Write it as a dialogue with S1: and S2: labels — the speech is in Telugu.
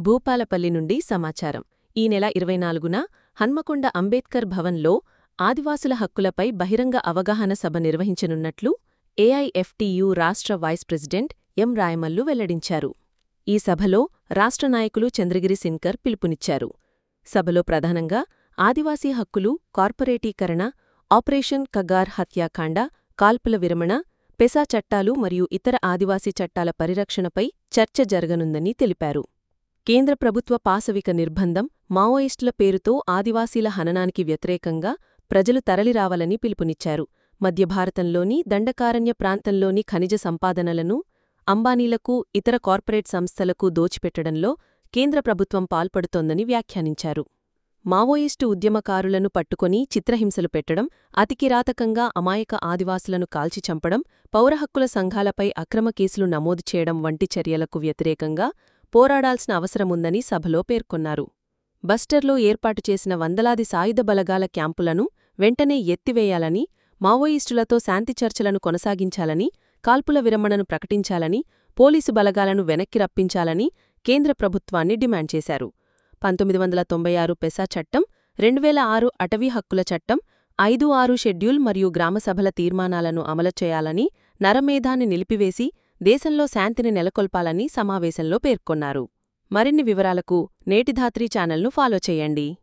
S1: భూపాలపల్లి నుండి సమాచారం ఈ నెల ఇరవై నాలుగున హన్మకొండ అంబేద్కర్ భవన్లో ఆదివాసుల హక్కులపై బహిరంగ అవగాహన సభ నిర్వహించనున్నట్లు ఏఐఎఫ్టియు రాష్ట్ర వైస్ ప్రెసిడెంట్ ఎం రాయమల్లు వెల్లడించారు ఈ సభలో రాష్ట్ర నాయకులు చంద్రగిరి సిన్కర్ పిలుపునిచ్చారు సభలో ప్రధానంగా ఆదివాసీ హక్కులు కార్పొరేటీకరణ ఆపరేషన్ కగార్ హత్యాకాండ కాల్పుల విరమణ పెసా చట్టాలు మరియు ఇతర ఆదివాసీ చట్టాల పరిరక్షణపై చర్చ జరగనుందని తెలిపారు కేంద్ర ప్రభుత్వ పాశవిక నిర్బంధం మావోయిస్టుల పేరుతో ఆదివాసీల హననానికి వ్యతిరేకంగా ప్రజలు తరలిరావాలని పిలుపునిచ్చారు మధ్య భారతంలోని దండకారణ్య ప్రాంతంలోని ఖనిజ సంపాదనలను అంబానీలకు ఇతర కార్పొరేట్ సంస్థలకు దోచిపెట్టడంలో కేంద్ర ప్రభుత్వం పాల్పడుతోందని వ్యాఖ్యానించారు మావోయిస్టు ఉద్యమకారులను పట్టుకొని చిత్రహింసలు పెట్టడం అతికిరాతకంగా అమాయక ఆదివాసులను కాల్చి చంపడం పౌరహక్కుల సంఘాలపై అక్రమ కేసులు నమోదు చేయడం వంటి చర్యలకు వ్యతిరేకంగా పోరాడాల్సిన అవసరముందని సభలో పేర్కొన్నారు బస్టర్లో ఏర్పాటు చేసిన వందలాది సాయుధ బలగాల క్యాంపులను వెంటనే ఎత్తివేయాలని మావోయిస్టులతో శాంతి చర్చలను కొనసాగించాలని కాల్పుల విరమణను ప్రకటించాలని పోలీసు బలగాలను వెనక్కి రప్పించాలని కేంద్ర ప్రభుత్వాన్ని డిమాండ్ చేశారు పంతొమ్మిది వందల తొంభై ఆరు పెసా చట్టం రెండువేల ఆరు అటవీ హక్కుల చట్టం ఐదు ఆరు షెడ్యూల్ మరియు గ్రామసభల తీర్మానాలను అమలు చేయాలని నరమేధాన్ని నిలిపివేసి దేశంలో శాంతిని నెలకొల్పాలని సమావేశంలో పేర్కొన్నారు మరిన్ని వివరాలకు నేటిధాత్రి ఛానల్ను ఫాలో చేయండి